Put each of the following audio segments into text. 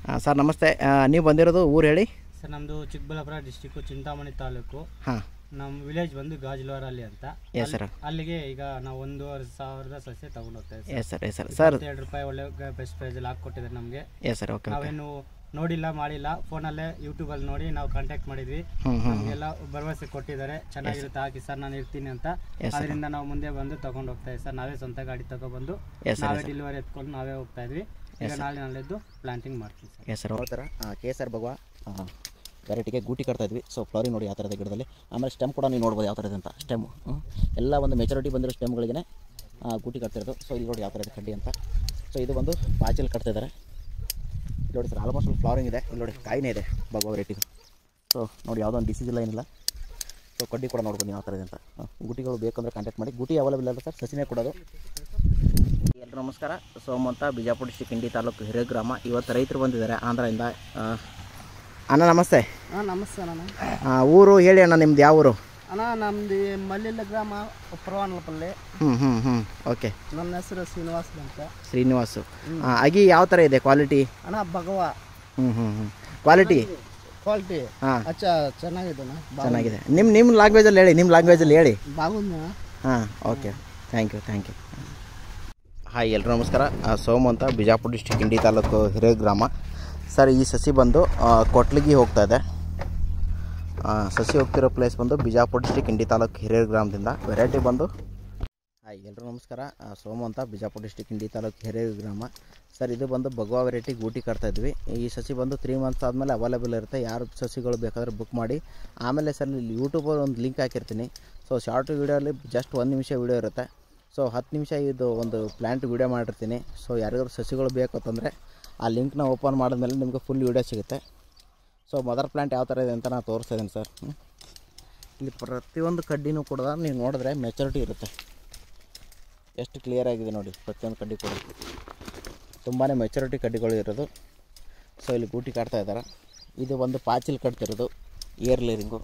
Sir ನಮಸ್ತೆ ಆ, ನೀವು ಬಂದಿರೋದು ಊರು ಹೇಳಿ ಸರ್ ನಮ್ಮದು ಚಿಕ್ಕಬಳ್ಳಾಪುರ ಡಿಸ್ಟಿಕ್ಕು ಚಿಂತಾಮಣಿ ತಾಲೂಕು ಹಾಂ ನಮ್ಮ ವಿಲೇಜ್ ಬಂದು ಗಾಜುಲವಾರ ಅಲ್ಲಿ ಅಂತ ಎಸ್ ಸರ್ ಅಲ್ಲಿಗೆ ಈಗ ನಾವು ಒಂದೂವರೆ ಸಾವಿರದ ಸಸ್ಯ ತಗೊಂಡು ಹೋಗ್ತಾ ಇದ್ದೀವಿ yes sir yes sir sir ಎರಡು ರೂಪಾಯಿ ಒಳ್ಳೆ ಬೆಸ್ಟ್ ಪ್ರೈಸಲ್ಲಿ ಹಾಕ್ಕೊಟ್ಟಿದ್ದಾರೆ ನಮಗೆ ಎಸ್ ಸರ್ ಓಕೆ ಓಕೆ ನಾವೇನು ನೋಡಿಲ್ಲ ಮಾಡಿಲ್ಲ ಫೋನಲ್ಲೇ ಯೂಟ್ಯೂಬಲ್ಲಿ ನೋಡಿ ನಾವು ಕಾಂಟ್ಯಾಕ್ಟ್ ಮಾಡಿದ್ವಿ ಹ್ಞೂ ಹ್ಞೂ ನಮಗೆಲ್ಲ ಭರವಸೆ ಕೊಟ್ಟಿದ್ದಾರೆ ಚೆನ್ನಾಗಿರುತ್ತೆ ಹಾಕಿ ಸರ್ ನಾನು ಇರ್ತೀನಿ ಅಂತ ಅದರಿಂದ ನಾವು ಮುಂದೆ ಬಂದು ತಗೊಂಡು ಹೋಗ್ತಾ ಇದ್ದೀವಿ ಸರ್ ನಾವೇ ಸ್ವಂತ ಗಾಡಿ ತಗೊಬಂದು ಎಸ್ ಸರ್ ನಾವೇ ಡೆಲಿವರಿ ಎತ್ಕೊಂಡು ನಾವೇ ಹೋಗ್ತಾ ಇದ್ವಿ ಈಗ ನಾಳೆ ನಾಳೆದ್ದು ಪ್ಲಾಂಟಿಂಗ್ ಮಾಡ್ತೀವಿ ಸರ್ ಎಸ್ ಸರ್ ಥರ ಕೆ ಎಸ್ ಆರ್ ಭಗವಾ ವೆರೈಟಿಗೆ ಗೂಟಿ ಕಟ್ತಾ ಇದ್ವಿ ಸೊ ಫ್ಲವರಿಂಗ್ ನೋಡಿ ಯಾವ ಥರದ ಗಿಡದಲ್ಲಿ ಆಮೇಲೆ ಸ್ಟೆಮ್ ಕೂಡ ನೀವು ನೋಡ್ಬೋದು ಯಾವ ಥರ ಇದೆ ಅಂತ ಸ್ಟೆಮ್ ಎಲ್ಲ ಒಂದು ಮೆಚುರಿಟಿ ಬಂದಿರೋ ಸ್ಟೆಮ್ಗಳಿಗೆ ಗೂಟಿ ಕಟ್ತಿರೋದು ಸೊ ಇಲ್ಲಿ ನೋಡಿ ಯಾವ ಥರ ಇದೆ ಕಡ್ಡಿ ಅಂತ ಸೊ ಇದು ಒಂದು ಪಾಚಲ್ ಕಟ್ತಾ ಇದ್ದಾರೆ ಇಲ್ಲಿ ನೋಡಿ ಸರ್ ಆಲ್ಮೋಸ್ಟ್ ಒಂದು ಫ್ಲವರಿಂಗ್ ಇದೆ ಇಲ್ಲಿ ನೋಡಿ ಕಾಯಿನೇ ಇದೆ ಭಗವಾ ವೆರೈಟಿದು ಸೊ ನೋಡಿ ಯಾವುದೋ ಒಂದು ಡಿಸೀಸ್ ಇಲ್ಲ ಏನಿಲ್ಲ ಸೊ ಕಡ್ಡಿ ಕೂಡ ನೋಡ್ಬೋದು ನೀವು ಯಾವ ಥರ ಇದೆ ಅಂತ ಹ, ಗೂಟಿಗಳು ಬೇಕಂದ್ರೆ ಕಾಂಟ್ಯಾಕ್ಟ್ ಮಾಡಿ ಗೂಟಿ ಅವೈಲೇಬಲ್ ಇಲ್ಲ ಸರ್ ಸಸಿನೇ ಕೊಡೋದು ಎಲ್ಲರೂ ನಮಸ್ಕಾರ ಸೋಮ ಅಂತ ಬಿಜಾಪುರ ಡಿಸ್ಟಿಕ್ ಇಂಡಿ ತಾಲೂಕು ಹಿರೇಗ್ರಾಮ ಇವತ್ತು ರೈತರು ಬಂದಿದ್ದಾರೆ ಆಂಧ್ರದಿಂದ ಆ, ಅಣ್ಣ ನಮಸ್ತೆ ಹಾಂ ನಮಸ್ತೆ ಅಣ್ಣ ಆ, ಊರು ಹೇಳಿ ಅಣ್ಣ ನಿಮ್ದು ಯಾವ ಊರು ಅಣ್ಣ ನಮ್ದು ಮಲ್ಲಿಲ್ಲ ಗ್ರಾಮ ಪರವಾನಪಲ್ಲೆ ಹ್ಞೂ ಹ್ಞೂ ಹ್ಞೂ ಓಕೆ ನನ್ನ ಹೆಸರು ಶ್ರೀನಿವಾಸ್ ಅಂತ ಶ್ರೀನಿವಾಸು ಆ, ಅಗಿ ಯಾವ ಥರ ಇದೆ ಕ್ವಾಲಿಟಿ ಅಣ್ಣ ಭಗವ ಹ್ಞೂ ಹ್ಞೂ ಹ್ಞೂ ಕ್ವಾಲಿಟಿ ಕ್ವಾಲಿಟಿ ಹಾಂ ಅಚ್ಚ ಚೆನ್ನಾಗಿದೆ ಚೆನ್ನಾಗಿದೆ ನಿಮ್ಮ ನಿಮ್ಮ ಲ್ಯಾಂಗ್ವೇಜಲ್ಲಿ ಹೇಳಿ ನಿಮ್ಮ ಲ್ಯಾಂಗ್ವೇಜಲ್ಲಿ ಹೇಳಿ ಬಾಗುಂದ ಹಾಂ okay thank you thank you hi ಎಲ್ರು ನಮಸ್ಕಾರ ಆ, ಸೋಮು ಅಂತ ಬಿಜಾಪುರ ಡಿಸ್ಟಿಕ್ ಇಂಡಿ ತಾಲೂಕು ಹಿರೇಗ್ರಾಮ ಸರ್ ಈ ಸಸಿ ಬಂದು ಆ, ಕೊಟ್ಲಿಗಿ ಹೋಗ್ತಾ ಇದೆ ಆ, ಸಸಿ ಹೋಗ್ತಿರೋ ಪ್ಲೇಸ್ ಬಂದು ಬಿಜಾಪುರ ಡಿಸ್ಟಿಕ್ ಇಂಡಿ ತಾಲೂಕು ಹಿರೇಗ್ರಾಮದಿಂದ ವೆರೈಟಿ ಬಂದು ಹಾಯ್ ಎಲ್ರು ನಮಸ್ಕಾರ ಆ, ಸೋಮು ಅಂತ ಬಿಜಾಪುರ ಡಿಸ್ಟಿಕ್ ಇಂಡಿ ತಾಲೂಕು ಹಿರೇಗ್ರಾಮ ಸರ್ ಇದು ಬಂದು ಭಗವಾ ವೆರೈಟಿ ಗೂಟಿ ಕಟ್ತಾ ಇದ್ವಿ ಈ ಸಸಿ ಬಂದು ತ್ರೀ ಮಂತ್ಸ್ ಆದಮೇಲೆ ಅವೈಲೇಬಲ್ ಇರುತ್ತೆ ಯಾರು ಸಸಿಗಳು ಬೇಕಾದ್ರೆ ಬುಕ್ ಮಾಡಿ ಆಮೇಲೆ ಸರ್ ಇಲ್ಲಿ ಯೂಟ್ಯೂಬಲ್ಲಿ ಒಂದು ಲಿಂಕ್ ಹಾಕಿರ್ತೀನಿ ಸೊ ಶಾರ್ಟ್ ವೀಡಿಯೋಲಿ ಜಸ್ಟ್ ಒಂದು ನಿಮಿಷ ವೀಡಿಯೋ ಇರುತ್ತೆ ಸೊ ಹತ್ತು ನಿಮಿಷ ಇದು ಒಂದು ಪ್ಲ್ಯಾಂಟ್ ವೀಡಿಯೋ ಮಾಡಿರ್ತೀನಿ ಸೊ ಯಾರಿಗಾದ್ರು ಸಸಿಗಳು ಬೇಕು ಅಂತಂದರೆ ಆ ಲಿಂಕ್ನ ಓಪನ್ ಮಾಡಿದ್ಮೇಲೆ ನಿಮಗೆ ಫುಲ್ ವೀಡಿಯೋ ಸಿಗುತ್ತೆ ಸೊ ಮದರ್ ಪ್ಲ್ಯಾಂಟ್ ಯಾವ ಥರ ಇದೆ ಅಂತ ನಾನು ತೋರಿಸ್ತಾ ಇದ್ದೀನಿ ಸರ್ ಹ್ಮ್. ಇಲ್ಲಿ ಪ್ರತಿಯೊಂದು ಕಡ್ಡಿನೂ ಕೂಡ ನೀವು ನೋಡಿದ್ರೆ ಮೆಚುರಿಟಿ ಇರುತ್ತೆ ಎಷ್ಟು ಕ್ಲಿಯರ್ ಆಗಿದೆ ನೋಡಿ ಪ್ರತಿಯೊಂದು ಕಡ್ಡಿ ಕೂಡ ತುಂಬಾ ಮೆಚುರಿಟಿ ಕಡ್ಡಿಗಳು ಇರೋದು ಸೊ ಇಲ್ಲಿ ಗೂಟಿ ಕಾಡ್ತಾ ಇದ್ದಾರೆ ಇದು ಒಂದು ಪಾಚಿಲ್ ಕಟ್ತಿರೋದು ಇಯರ್ ಲೇರಿಂಗು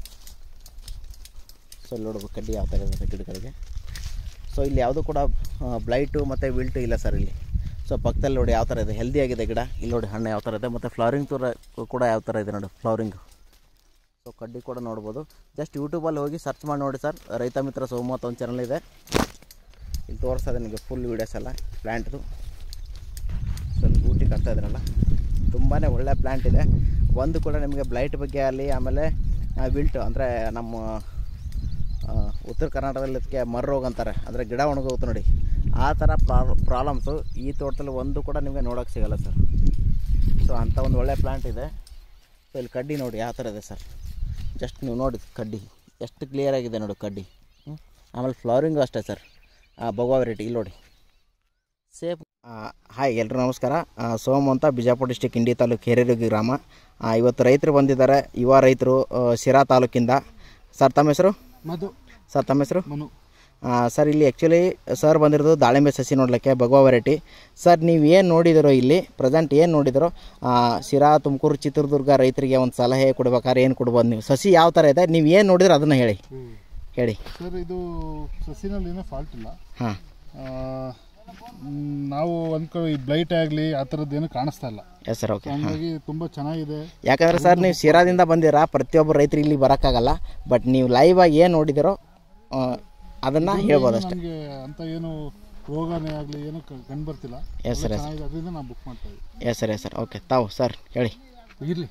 ಸೊ ಇಲ್ಲಿ ನೋಡ್ಬೇಕು ಕಡ್ಡಿ ಯಾವ ಥರ ಇದೆ ಗಿಡಗಳಿಗೆ ಸೊ ಇಲ್ಲಿ ಯಾವುದೂ ಕೂಡ ಬ್ಲೈಟು ಮತ್ತು ವಿಲ್ಟು ಇಲ್ಲ ಸರ್ ಇಲ್ಲಿ ಸೊ ಪಕ್ಕದಲ್ಲಿ ನೋಡಿ ಯಾವ ಥರ ಇದೆ ಹೆಲ್ದಿ ಆಗಿದೆ ಗಿಡ ಇಲ್ಲಿ ನೋಡಿ ಹಣ್ಣು ಯಾವ ಥರ ಇದೆ ಮತ್ತು ಫ್ಲವರಿಂಗ್ ತೂರ ಕೂಡ ಯಾವ ಥರ ಇದೆ ನೋಡಿ ಫ್ಲವರಿಂಗ್ ಸೊ ಕಡ್ಡಿ ಕೂಡ ನೋಡ್ಬೋದು ಜಸ್ಟ್ ಯೂಟ್ಯೂಬಲ್ಲಿ ಹೋಗಿ ಸರ್ಚ್ ಮಾಡಿ ನೋಡಿ ಸರ್ ರೈತ ಮಿತ್ರ ಸೋಮ ಅಂತ ಒಂದು ಚಾನಲ್ ಇದೆ ಇಲ್ಲಿ ತೋರಿಸ್ತಾ ಇದೆ ನಿಮಗೆ ಫುಲ್ ವೀಡಿಯೋಸ್ ಎಲ್ಲ ಪ್ಲ್ಯಾಂಟ್ದು ಸೊ ಇಲ್ಲಿ ಊಟಿ ಕಟ್ತಾ ಇದ್ರಲ್ಲ ತುಂಬಾ ಒಳ್ಳೆ ಪ್ಲ್ಯಾಂಟ್ ಇದೆ ಒಂದು ಕೂಡ ನಿಮಗೆ ಬ್ಲೈಟ್ ಬಗ್ಗೆ ಆಗಲಿ ಆಮೇಲೆ ವಿಲ್ಟ್ ಅಂದರೆ ನಮ್ಮ ಆ, ಉತ್ತರ ಕರ್ನಾಟಕದಲ್ಲಿ ಇದಕ್ಕೆ ಮರ್ ರೋಗ ಅಂತಾರೆ ಅಂದರೆ ಗಿಡ ಒಣಗೋಗುತ್ತೆ ನೋಡಿ ಆ ಥರ ಪ್ರಾಬ್ಲಮ್ಸು ಈ ತೋಟದಲ್ಲಿ ಒಂದು ಕೂಡ ನಿಮಗೆ ನೋಡೋಕ್ಕೆ ಸಿಗಲ್ಲ ಸರ್ ಸೊ ಅಂಥ ಒಂದು ಒಳ್ಳೆ ಪ್ಲ್ಯಾಂಟ್ ಇದೆ ಸೊ ಇಲ್ಲಿ ಕಡ್ಡಿ ನೋಡಿ ಯಾವ ಥರ ಇದೆ ಸರ್ ಜಸ್ಟ್ ನೀವು ನೋಡಿ ಕಡ್ಡಿ ಎಷ್ಟು ಕ್ಲಿಯರ್ ಆಗಿದೆ ನೋಡಿ ಕಡ್ಡಿ ಹ್ಮ್. ಆಮೇಲೆ ಫ್ಲವರಿಂಗು ಅಷ್ಟೇ ಸರ್ ಭಗವಾ ವೆರೈಟಿ ಇಲ್ಲಿ ನೋಡಿ ಸೇಫ್ ಹಾಯ್ ಎಲ್ರು ನಮಸ್ಕಾರ ಆ, ಸೋಮು ಅಂತ ಬಿಜಾಪುರ ಡಿಸ್ಟಿಕ್ ಇಂಡಿ ತಾಲೂಕು ಹಿರೇರುಗಿ ಗ್ರಾಮ ಆ, ಇವತ್ತು ರೈತರು ಬಂದಿದ್ದಾರೆ ಯುವ ರೈತರು ಆ, ಶಿರಾ ತಾಲೂಕಿಂದ ಸರ್ ತಮ್ಮ ಹೆಸರು ಮಧು ಸರ್ ತಮ್ಮ ಹೆಸರು ಮನು ಆ, ಸರ್ ಇಲ್ಲಿ ಆ್ಯಕ್ಚುಲಿ ಸರ್ ಬಂದಿರೋದು ದಾಳಿಂಬೆ ಸಸಿ ನೋಡಲಿಕ್ಕೆ ಭಗವಾ ವೆರೈಟಿ ಸರ್ ನೀವು ಏನು ನೋಡಿದಿರೋ ಇಲ್ಲಿ ಪ್ರೆಸೆಂಟ್ ಏನು ನೋಡಿದಿರೋ ಆ, ಶಿರಾ ತುಮಕೂರು ಚಿತ್ರದುರ್ಗ ರೈತರಿಗೆ ಒಂದು ಸಲಹೆ ಕೊಡ್ಬೇಕಾದ್ರೆ ಏನು ಕೊಡ್ಬೋದು ನೀವು ಸಸಿ ಯಾವ ಥರ ಇದೆ ನೀವು ಏನು ನೋಡಿದ್ರೆ ಅದನ್ನು ಹೇಳಿ ಹೇಳಿ ಸರ್ ಇದು ಸಸಿನಲ್ಲಿ ಏನೋ ಫಾಲ್ಟ್ ಇಲ್ಲ ಹಾಂ ಆ, ಮ್, ನಾವು ಅಂದ್ಕೊ ಈ ಬ್ಲೈಟ್ ಆಗಲಿ ಆ ಥರದ್ದು ಏನೂ ಕಾಣಿಸ್ತಾ ಇಲ್ಲ ಎಸ್ ಸರ್ ಓಕೆ ಹಂಗಾಗಿ ತುಂಬ ಚೆನ್ನಾಗಿದೆ ಯಾಕಂದ್ರೆ ಸರ್ ನೀವು ಶಿರಾದಿಂದ ಬಂದಿರಾ ಪ್ರತಿಯೊಬ್ಬರು ರೈತರು ಇಲ್ಲಿ ಬರೋಕ್ಕಾಗಲ್ಲ ಬಟ್ ನೀವು ಲೈವ್ ಆಗಿ ಏನು ನೋಡಿದಿರೋ ಆ, ಅದನ್ನ ಹೇಳ್ಬೋದು ಅಷ್ಟೇ ನಮಗೆ ಅಂತ ಏನು ರೋಗನೇ ಆಗಲಿ ಏನೂ ಕಂಡು ಬರ್ತಿಲ್ಲ ಎಸ್ ಸರ್ ಎಸ್ ಚೆನ್ನಾಗಿದೆ ಅದರಿಂದ ನಾವು ಬುಕ್ ಮಾಡ್ತಾ ಇದ್ದೀವಿ yes sir yes sir okay ತಾವು ಸರ್ ಹೇಳಿ ಇರಲಿ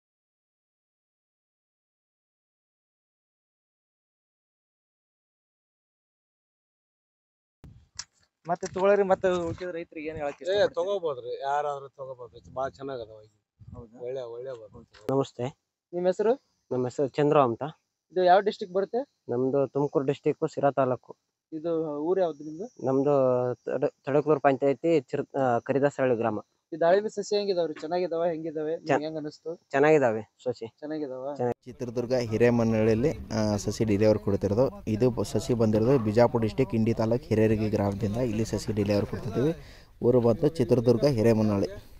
ಮತ್ತೆ ತಗೊಳ್ರಿ ಮತ್ತೆ ಉಳಿದ ರೈತರಿಗೆ ಏನು ಹೇಳಕ್ಕೆ ಏ ತಗೋಬೋದ್ರಿ ಯಾರಾದ್ರೂ ತಗೋಬೋದು ಭಾಳ ಚೆನ್ನಾಗದಾವ ಈಗ ಒಳ್ಳೆ ಒಳ್ಳೆ ಬರ್ತೈತಿ ನಮಸ್ತೆ ನಿಮ್ಮ ಹೆಸರು ನಮ್ಮ ಹೆಸರು ಚಂದ್ರು ಅಂತ ಇದು ಯಾವ ಡಿಸ್ಟಿಕ್ ಬರುತ್ತೆ ನಮ್ದು ತುಮಕೂರು ಡಿಸ್ಟಿಕ್ ಸಿರಾ ತಾಲೂಕು ಇದು ಊರು ಯಾವ್ದು ನಿಮ್ದು ನಮ್ದು ತಡ ತಡಕೂರು ಪಂಚಾಯತಿ ಚಿರ್ ಆ, ಕರಿದಾಸಹಳ್ಳಿ ಗ್ರಾಮ ಈ ದಾಳಿಂಬೆ ಸಸಿ ಹೆಂಗಿದಾವ್ರಿ ಚೆನ್ನಾಗಿದಾವ ಹೆಂಗಿದಾವೆ ಚ- ಹೆಂಗ ಅನಿಸ್ತು ಚೆನ್ನಾಗಿದಾವೆ ಸಸಿ ಚೆನ್ನಾಗಿದಾವ ಚೆನ್ನಾಗಿ- ಚಿತ್ರದುರ್ಗ ಹಿರೇಮನಹಳ್ಳಿಯಲ್ಲಿ ಆ, ಸಸಿ ಡಿಲಿವರಿ ಕೊಡ್ತಿರೋದು ಇದು ಬ- ಸಸಿ ಬಂದಿರೋದು ಬಿಜಾಪುರ ಡಿಸ್ಟಿಕ್ ಇಂಡಿ ತಾಲೂಕು ಹಿರೇರಿಗೆ ಗ್ರಾಮದಿಂದ ಇಲ್ಲಿ ಸಸಿ ಡಿಲಿವರಿ ಕೊಡ್ತಿದ್ದೀವಿ ಊರು ಬಂದು ಚಿತ್ರದುರ್ಗ ಹಿರೇಮನಹಳ್ಳಿ